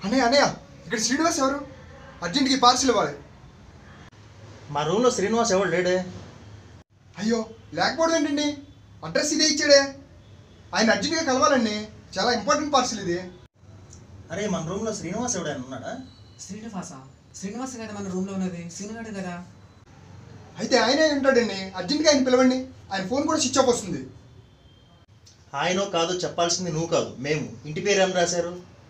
అన్నయ్య అన్నయ్య ఇక్కడ శ్రీనివాస్ ఎవరు అర్జెంట్కి పార్సిల్ ఇవ్వాలి మా రూమ్లో శ్రీనివాస్ ఎవడు లేడే అయ్యో లేకపోవడం ఏంటండి అడ్రస్ ఇదే ఇచ్చాడే ఆయన అర్జెంట్గా కలవాలండి చాలా ఇంపార్టెంట్ పార్సిల్ ఇది అరే మన రూమ్లో శ్రీనివాస్ ఎవడైనా ఉన్నాడా శ్రీనివాస శ్రీనివాస కదా మన రూమ్లో ఉన్నది శ్రీనివాడు కదా అయితే ఆయనే ఉంటాడండి అర్జెంట్గా ఆయన పిలవండి ఆయన ఫోన్ కూడా స్విచ్ ఆఫ్ వస్తుంది ఆయనో కాదు చెప్పాల్సింది నువ్వు కాదు మేము ఇంటి పేరు ఏం రాశారు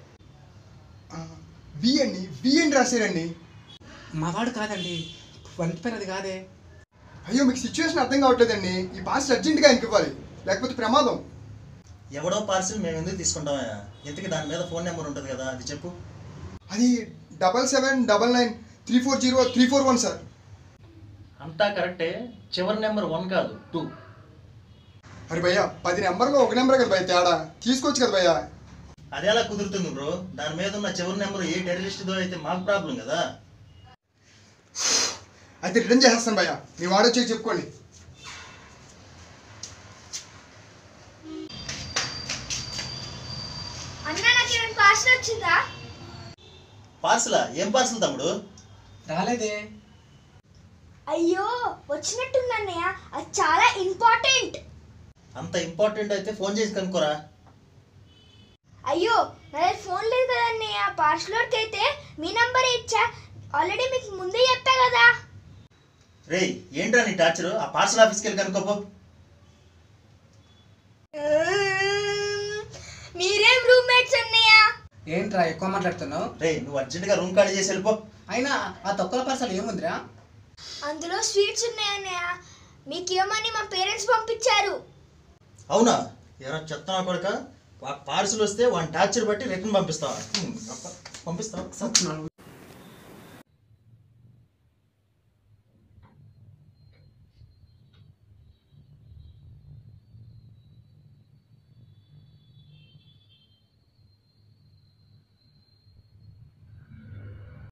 బి అండి బి అని రాశారండి మావాడు కాదండి వంటి పేరు అది కాదే అయ్యో మీకు సిచ్యువేషన్ అర్థం కావట్లేదండి ఈ పార్సిల్ అర్జెంట్గా ఆయనకి ఇవ్వాలి లేకపోతే ప్రమాదం ఎవడో పార్సిల్ మేము ఎందుకు తీసుకుంటామా ఇంతకి దాని మీద ఫోన్ నెంబర్ ఉంటుంది కదా అది చెప్పు అది double seven double nine three four zero three four one sir అంతా కరెక్టే చివరి నెంబర్ వన్ కాదు టూ అరే భయ్యా పది నెంబర్లో ఒక నెంబర్ కదా భయ్య తేడా తీసుకోవచ్చు కదా భయ్యా అది ఎలా కుదురుతుంది బ్రో దాని మీద ఉన్న చివరి నెంబర్ ఏ టెర్రరిస్ట్దో అయితే మాకు ప్రాబ్లం కదా అయితే రిటర్న్ చేసేస్తాను భయ్యా మీ వాడొచ్చి చెప్పుకోండి అన్న నాకు ఏమైనా పార్సల్ వచ్చిందా పార్సలా ఏం పార్సల్ తమ్ముడు రాలేదే అయ్యో వచ్చినట్టుంది అన్నయ్య అది చాలా ఇంపార్టెంట్ అంత ఇంపార్టెంట్ అయితే ఫోన్ చేసి కనుక్కోరా అయ్యో నా దగ్గర ఫోన్ లేదు కదా అన్నయ్య పార్సల్కి అయితే మీ నంబర్ ఇచ్చా ఆల్రెడీ మీకు ముందే చెప్పా కదా రేయ్ ఏంట్రా నీ టార్చర్ ఆ పార్సల్ ఆఫీస్కి వెళ్ళి కనుక్కోపో మ్మ్. మీరేం రూమ్మేట్స్ అన్నయ్య ఏంట్రా ఎక్కువ మాట్లాడుతున్నావు రేయ్ నువ్వు అర్జెంటుగా రూమ్ ఖాళీ చేసి వెళ్ళిపో అయినా ఆ తొక్కల పర్సలు ఏముందిరా అందులో స్వీట్స్ ఉన్నాయి అన్నయ్య మీకు ఇవ్వమని మా పేరెంట్స్ పంపించారు అవునా ఎరా చెత్త కొడక పార్సల్ వస్తే వాడిని టార్చర్ బట్టి రిటర్న్ పంపిస్తావా హ్మ్, అబ్బా, పంపిస్తావా